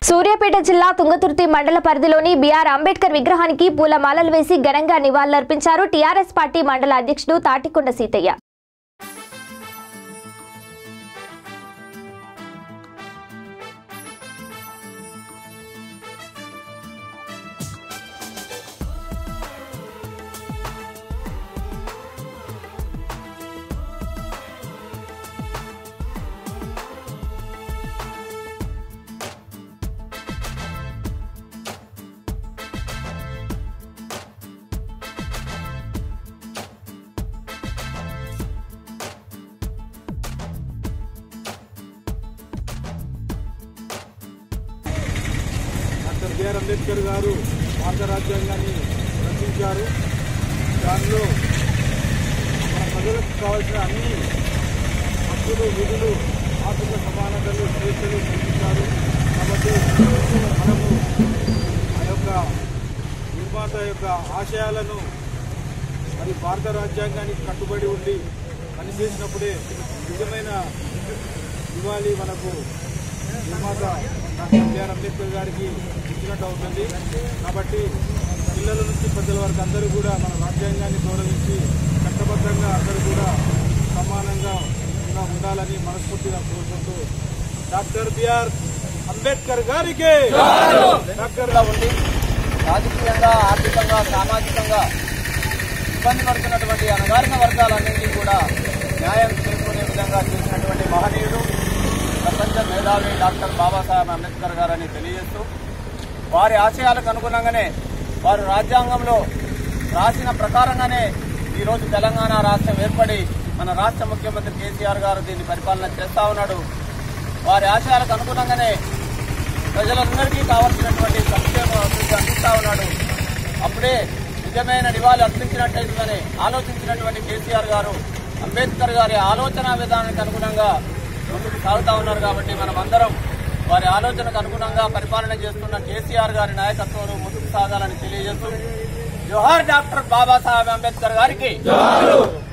సూర్యాపేట జిల్లా తుంగతుర్తి మండల పరిధిలోని బీఆర్ అంబేద్కర్ విగ్రహానికి పూలమాలలు వేసి ఘనంగా నివాళులర్పించారు టీఆర్ఎస్ పార్టీ మండల అధ్యక్షుడు తాటికొండ సీతయ్య డాక్టర్ బిఆర్ అంబేద్కర్ గారు భారత రాజ్యాంగాన్ని రచించారు దానిలో మన ప్రజలకు కావాల్సిన అన్ని హక్కులు విధులు ఆర్థిక సమానతలు స్వేచ్ఛలు కల్పించారు కాబట్టి మనము ఆ యొక్క నిర్మాత యొక్క ఆశయాలను మరి భారత రాజ్యాంగానికి కట్టుబడి ఉండి పనిచేసినప్పుడే నిజమైన ఇవ్వాలి మనకు నిర్మాత డాక్టర్ బిఆర్ అంబేద్కర్ గారికి ఇచ్చినట్టు అవుతుంది కాబట్టి పిల్లల నుంచి పెద్దల వరకు అందరూ కూడా మన రాజ్యాంగాన్ని గౌరవించి చట్టబద్ధంగా అందరూ కూడా సమానంగా ఇంకా ఉండాలని మనస్ఫూర్తిగా కోరుకుంటూ డాక్టర్ బిఆర్ అంబేద్కర్ గారికి డాక్టర్ గా ఉండి రాజకీయంగా ఆర్థికంగా సామాజికంగా ఇబ్బంది పడుతున్నటువంటి అణగారిన వర్గాలన్నింటినీ కూడా న్యాయం చేసుకునే విధంగా చేసినటువంటి మహనీయుడు ప్రపంచ మేధావి డాక్టర్ బాబాసాహెబ్ అంబేద్కర్ గారని తెలియజేస్తూ వారి ఆశయాలకు అనుగుణంగానే వారు రాజ్యాంగంలో రాసిన ప్రకారంగానే ఈరోజు తెలంగాణ రాష్ట్రం ఏర్పడి మన రాష్ట్ర ముఖ్యమంత్రి కేసీఆర్ గారు దీన్ని పరిపాలన చేస్తా ఉన్నాడు వారి ఆశయాలకు అనుగుణంగానే ప్రజలందరికీ కావాల్సినటువంటి సంక్షేమ అభివృద్ధి అందిస్తా ఉన్నాడు అప్పుడే నిజమైన నివాళి అర్పించినట్టయితుందని ఆలోచించినటువంటి కేసీఆర్ గారు అంబేద్కర్ గారి ఆలోచన విధానానికి అనుగుణంగా ముందుకు సాగుతా ఉన్నారు కాబట్టి మనం అందరం వారి ఆలోచనకు అనుగుణంగా పరిపాలన చేస్తున్న కేసీఆర్ గారి నాయకత్వంలో ముందుకు సాగాలని తెలియజేస్తూ జోహార్ డాక్టర్ బాబాసాహెబ్ అంబేద్కర్ గారికి